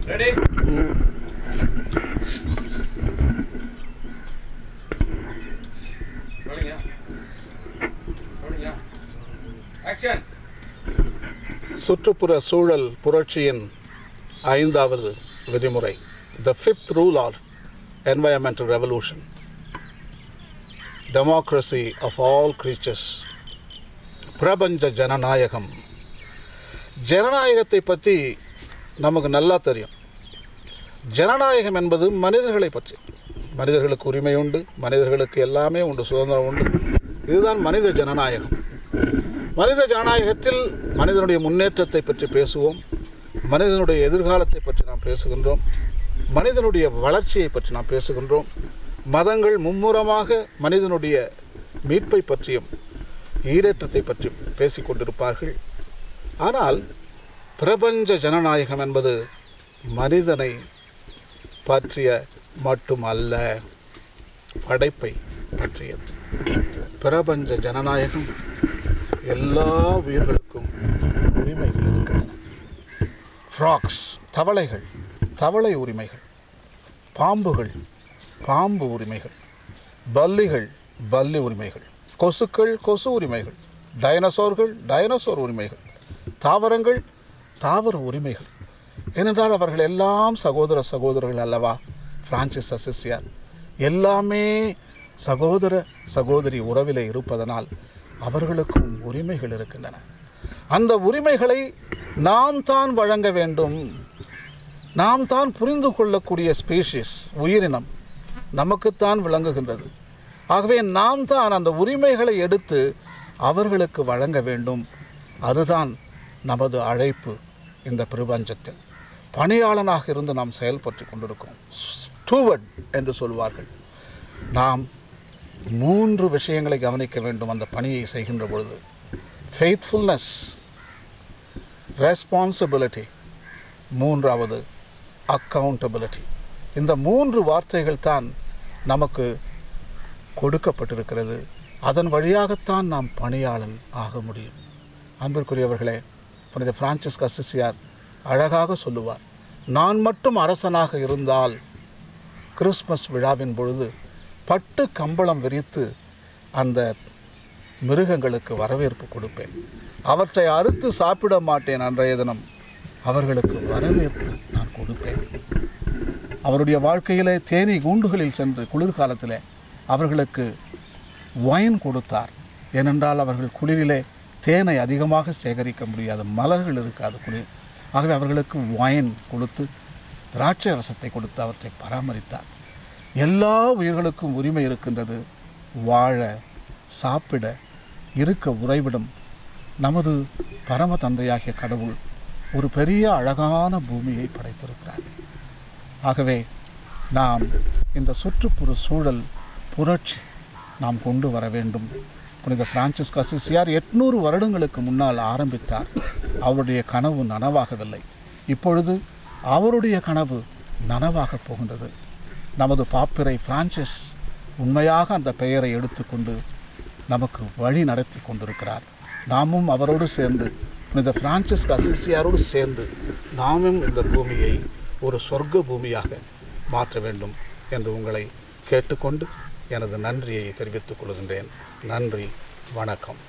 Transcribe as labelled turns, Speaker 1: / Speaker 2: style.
Speaker 1: Ready? Rolling, yeah. Rolling, yeah. Action.
Speaker 2: சுற்றுப்புற சூழல் புரட்சியின் ஐந்தாவது விதிமுறை the fifth rule of environmental revolution democracy of all creatures பிரபஞ்ச ஜனநாயகம் ஜனநாயகத்தை பற்றி நமக்கு நல்லா தெரியும் ஜனநாயகம் என்பது மனிதர்களை பற்றி மனிதர்களுக்கு உரிமை உண்டு மனிதர்களுக்கு எல்லாமே உண்டு சுதந்திரம் உண்டு இதுதான் மனித ஜனநாயகம் மனித ஜனநாயகத்தில் மனிதனுடைய முன்னேற்றத்தை பற்றி பேசுவோம் மனிதனுடைய எதிர்காலத்தை பற்றி நாம் பேசுகின்றோம் மனிதனுடைய வளர்ச்சியை பற்றி நாம் பேசுகின்றோம் மதங்கள் மும்முரமாக மனிதனுடைய மீட்பை பற்றியும் ஈடேற்றத்தை பற்றியும் பேசிக் கொண்டிருப்பார்கள் ஆனால் பிரபஞ்ச ஜனநாயகம் என்பது மனிதனை பற்றிய மட்டுமல்ல படைப்பை பற்றியது பிரபஞ்ச ஜனநாயகம் எல்லா உயிர்களுக்கும் உரிமைகள் இருக்கின்றன ஃப்ராக்ஸ் தவளைகள் தவளை உரிமைகள் பாம்புகள் பாம்பு உரிமைகள் பல்லிகள் பல்லி உரிமைகள் கொசுக்கள் கொசு உரிமைகள் டைனசோர்கள் டைனசோர் உரிமைகள் தாவரங்கள் தாவர உரிமைகள் ஏனென்றால் அவர்கள் எல்லாம் சகோதர சகோதரர்கள் அல்லவா பிரான்சிஸ் அசிசியார் எல்லாமே சகோதர சகோதரி உறவிலே இருப்பதனால் அவர்களுக்கும் உரிமைகள் இருக்கின்றன அந்த உரிமைகளை நாம் தான் வழங்க வேண்டும் நாம் தான் புரிந்து கொள்ளக்கூடிய ஸ்பீஷிஸ் உயிரினம் நமக்குத்தான் விளங்குகின்றது ஆகவே நாம் தான் அந்த உரிமைகளை எடுத்து அவர்களுக்கு வழங்க வேண்டும் அதுதான் நமது அழைப்பு இந்த பிரபஞ்சத்தில் பணியாளனாக இருந்து நாம் செயல்பட்டு கொண்டிருக்கிறோம் ஸ்டூவர்ட் என்று சொல்வார்கள் நாம் மூன்று விஷயங்களை கவனிக்க வேண்டும் அந்த பணியை செய்கின்ற பொழுது ஃபெய்த்ஃபுல்னஸ் ரெஸ்பான்சிபிலிட்டி மூன்றாவது அக்கவுண்டபிலிட்டி இந்த மூன்று வார்த்தைகள் தான் நமக்கு கொடுக்கப்பட்டிருக்கிறது அதன் வழியாகத்தான் நாம் பணியாளன் ஆக முடியும் அன்பிற்குரியவர்களே புனித பிரான்சிஸ் கசிசியார் அழகாக சொல்லுவார் நான் மட்டும் அரசனாக இருந்தால் கிறிஸ்மஸ் விழாவின் பொழுது பட்டு கம்பளம் விரித்து அந்த மிருகங்களுக்கு வரவேற்பு கொடுப்பேன் அவற்றை அறுத்து சாப்பிட மாட்டேன் அன்றைய தினம் அவர்களுக்கு வரவேற்பு நான் கொடுப்பேன் அவருடைய வாழ்க்கையிலே தேனி கூண்டுகளில் சென்று குளிர்காலத்திலே அவர்களுக்கு ஒயின் கொடுத்தார் ஏனென்றால் அவர்கள் குளிரிலே தேனை அதிகமாக சேகரிக்க முடியாது மலர்கள் இருக்காது குளிர் ஆகவே அவர்களுக்கு ஒயின் கொடுத்து திராட்சை ரசத்தை கொடுத்து அவற்றை பராமரித்தார் எல்லா உயிர்களுக்கும் உரிமை இருக்கின்றது வாழ சாப்பிட இருக்க உறைவிடும் நமது பரம தந்தையாகிய கடவுள் ஒரு பெரிய அழகான பூமியை படைத்திருக்கிறார் ஆகவே நாம் இந்த சுற்றுப்புற சூழல் புரட்சி நாம் கொண்டு வர வேண்டும் புனித பிரான்சிஸ் கசிசியார் எட்நூறு வருடங்களுக்கு முன்னால் ஆரம்பித்தார் அவருடைய கனவு நனவாகவில்லை இப்பொழுது அவருடைய கனவு நனவாக போகின்றது நமது பாப்பிரை பிரான்சிஸ் உண்மையாக அந்த பெயரை எடுத்துக்கொண்டு நமக்கு வழி நடத்தி கொண்டிருக்கிறார் நாமும் அவரோடு சேர்ந்து புனித பிரான்சிஸ் அசிசியாரோடு சேர்ந்து நாமும் இந்த பூமியை ஒரு சொர்க்க பூமியாக மாற்ற வேண்டும் என்று உங்களை கேட்டுக்கொண்டு எனது நன்றியை தெரிவித்துக் கொள்கின்றேன் நன்றி வணக்கம்